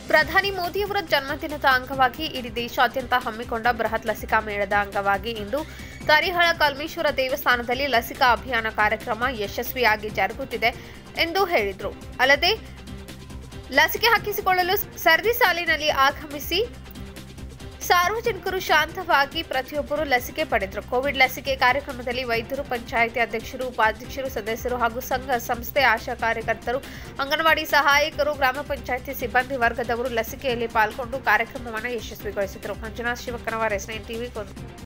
ಪ್ರಧಾನಿ ಮೋದಿಯವರ ಜನ್ಮದಿನದ ಅಂಗವಾಗಿ ಇಡೀ ದೇಶಾದ್ಯಂತ ಹಮ್ಮಿಕೊಂಡ ಬೃಹತ್ ಲಸಿಕಾ ಮೇಳದ ಅಂಗವಾಗಿ ಇಂದು ತರಿಹಳ ಕಲ್ಮೇಶ್ವರ ದೇವಸ್ಥಾನದಲ್ಲಿ ಲಸಿಕಾ ಅಭಿಯಾನ ಕಾರ್ಯಕ್ರಮ ಯಶಸ್ವಿಯಾಗಿ ಜರುಗುತ್ತಿದೆ ಎಂದು ಹೇಳಿದರು ಅಲ್ಲದೆ ಲಸಿಕೆ ಹಾಕಿಸಿಕೊಳ್ಳಲು ಸರದಿ ಸಾಲಿನಲ್ಲಿ ಆಗಮಿಸಿ ಸಾರ್ವಜನಿಕರು ಶಾಂತವಾಗಿ ಪ್ರತಿಯೊಬ್ಬರು ಲಸಿಕೆ ಪಡೆದರು ಕೋವಿಡ್ ಲಸಿಕೆ ಕಾರ್ಯಕ್ರಮದಲ್ಲಿ ವೈದ್ಯರು ಪಂಚಾಯಿತಿ ಅಧ್ಯಕ್ಷರು ಉಪಾಧ್ಯಕ್ಷರು ಸದಸ್ಯರು ಹಾಗೂ ಸಂಘ ಸಂಸ್ಥೆ ಆಶಾ ಕಾರ್ಯಕರ್ತರು ಅಂಗನವಾಡಿ ಸಹಾಯಕರು ಗ್ರಾಮ ಪಂಚಾಯಿತಿ ಸಿಬ್ಬಂದಿ ವರ್ಗದವರು ಲಸಿಕೆಯಲ್ಲಿ ಪಾಲ್ಗೊಂಡು ಕಾರ್ಯಕ್ರಮವನ್ನು ಯಶಸ್ವಿಗೊಳಿಸಿದರು Manjunath Shivakanavar S nine TV